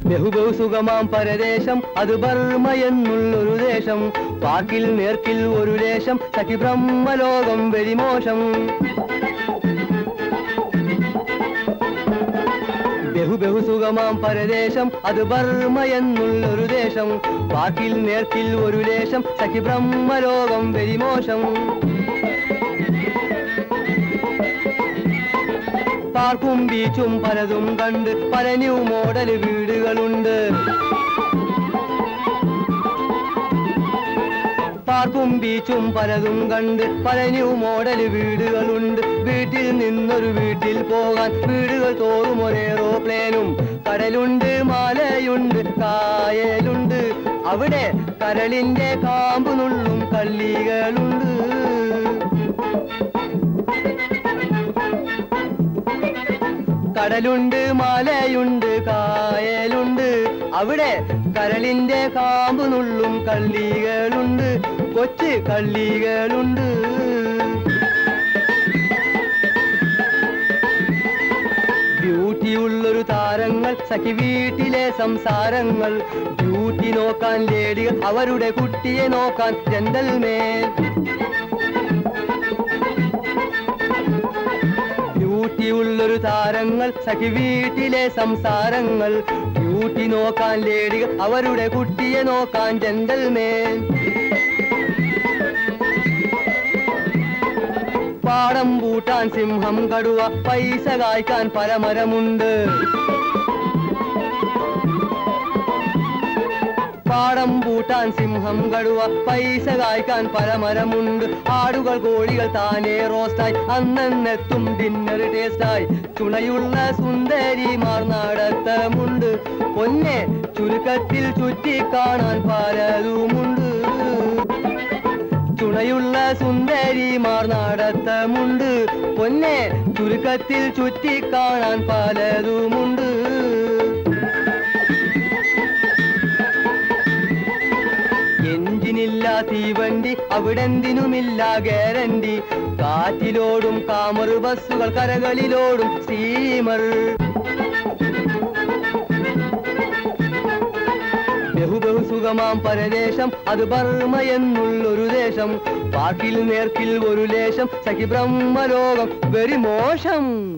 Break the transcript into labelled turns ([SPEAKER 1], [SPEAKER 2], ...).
[SPEAKER 1] ബഹുബഹു സുഖമാം പരദേശം അത് ബർമ എന്നുള്ളൊരു ദേശം പാക്കിൽ നേർക്കിൽ ഒരു ദേശം സഖി ബ്രഹ്മലോകം വെരിമോശം ബഹു ബഹു സുഖമാം പരദേശം അത് ബർമ എന്നുള്ളൊരു ദേശം പാക്കിൽ നേർക്കിൽ ഒരു ദേശം സഖി ബ്രഹ്മലോകം വെരിമോശം പാർക്കും ബീച്ചും പലതും കണ്ട് പല ന്യൂ മോഡൽ വീടുകളുണ്ട് പാർക്കും ബീച്ചും പലതും കണ്ട് പല ന്യൂ മോഡൽ വീടുകളുണ്ട് വീട്ടിൽ നിന്നൊരു വീട്ടിൽ പോകാൻ വീടുകൾ തോറും ഒരു എയ്റോപ്ലേനും കടലുണ്ട് മലയുണ്ട് കായലുണ്ട് അവിടെ കരളിന്റെ കാമ്പ് നുള്ളും കള്ളികളുണ്ട് കടലുണ്ട് മലയുണ്ട് കായലുണ്ട് അവിടെ കരളിന്റെ കാമ്പ് നുള്ളും കള്ളികളുണ്ട് കൊച്ചു കള്ളികളുണ്ട് ബ്യൂട്ടിയുള്ളൊരു താരങ്ങൾ സഖി വീട്ടിലെ സംസാരങ്ങൾ ബ്യൂട്ടി നോക്കാൻ ലേഡികൾ അവരുടെ കുട്ടിയെ നോക്കാൻ ജന്തൽമേൽ ബ്യൂട്ടിയുള്ളൊരു താരങ്ങൾ സഖി വീട്ടിലെ സംസാരങ്ങൾ ബ്യൂട്ടി നോക്കാൻ ലേഡികൾ അവരുടെ കുട്ടിയെ നോക്കാൻ ജന്തൽമേൽ പാടം പൂട്ടാൻ സിംഹം കടുവ പൈസ കായ്ക്കാൻ പല മരമുണ്ട് പാടം പൂട്ടാൻ സിംഹം കടുവ പൈസ കായ്ക്കാൻ പല മരമുണ്ട് ആടുകൾ കോഴികൾ താനേ റോസ്റ്റായി അന്നെത്തും ഡിന്നർ ടേസ്റ്റായി തുണയുള്ള സുന്ദരിമാർ നടത്തമുണ്ട് പൊന്നെ ചുരുക്കത്തിൽ ചുറ്റി കാണാൻ പലതുമുണ്ട് തുണയുള്ള സുന്ദരിമാർ നടത്തമുണ്ട് പൊന്നെ ചുരുക്കത്തിൽ ചുറ്റി കാണാൻ പലതുമുണ്ട് എഞ്ചിനില്ല തീവണ്ടി അവിടെന്തിനുമില്ല ഗ്യാരണ്ടി കാറ്റിലോടും കാമർ ബസ്സുകൾ കരകളിലോടും സ്റ്റീമർ ബഹു ബഹു സുഖമാം പരദേശം അത് ബർമ എന്നുള്ളൊരു ദേശം പാക്കിൽ നേർക്കിൽ ഒരു ലേശം സഖി ബ്രഹ്മലോകം വെരി മോശം